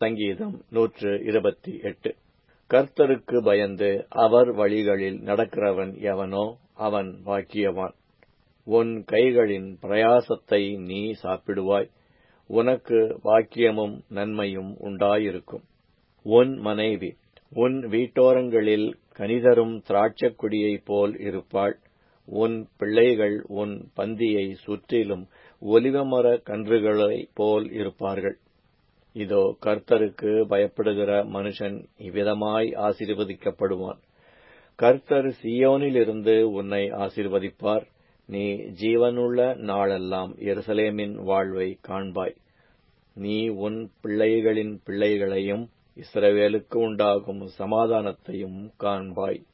சங்கீதம் நூற்று இருபத்தி எட்டு கர்த்தருக்கு பயந்து அவர் வழிகளில் நடக்கிறவன் எவனோ அவன் பாக்கியவான் உன் கைகளின் பிரயாசத்தை நீ சாப்பிடுவாய் உனக்கு பாக்கியமும் நன்மையும் உண்டாயிருக்கும் உன் மனைவி உன் வீட்டோரங்களில் கனிதரும் திராட்சக் கொடியைப் போல் இருப்பாள் உன் பிள்ளைகள் உன் பந்தியை சுற்றிலும் ஒலிவமர கன்றுகளைப் போல் இருப்பார்கள் இதோ கர்த்தருக்கு பயப்படுகிற மனுஷன் இவ்விதமாய் ஆசீர்வதிக்கப்படுவான் கர்த்தர் சீயோனிலிருந்து உன்னை ஆசீர்வதிப்பார் நீ ஜீவனுள்ள நாளெல்லாம் எருசலேமின் வாழ்வை காண்பாய் நீ உன் பிள்ளைகளின் பிள்ளைகளையும் இஸ்ரவேலுக்கு உண்டாகும் சமாதானத்தையும் காண்பாய்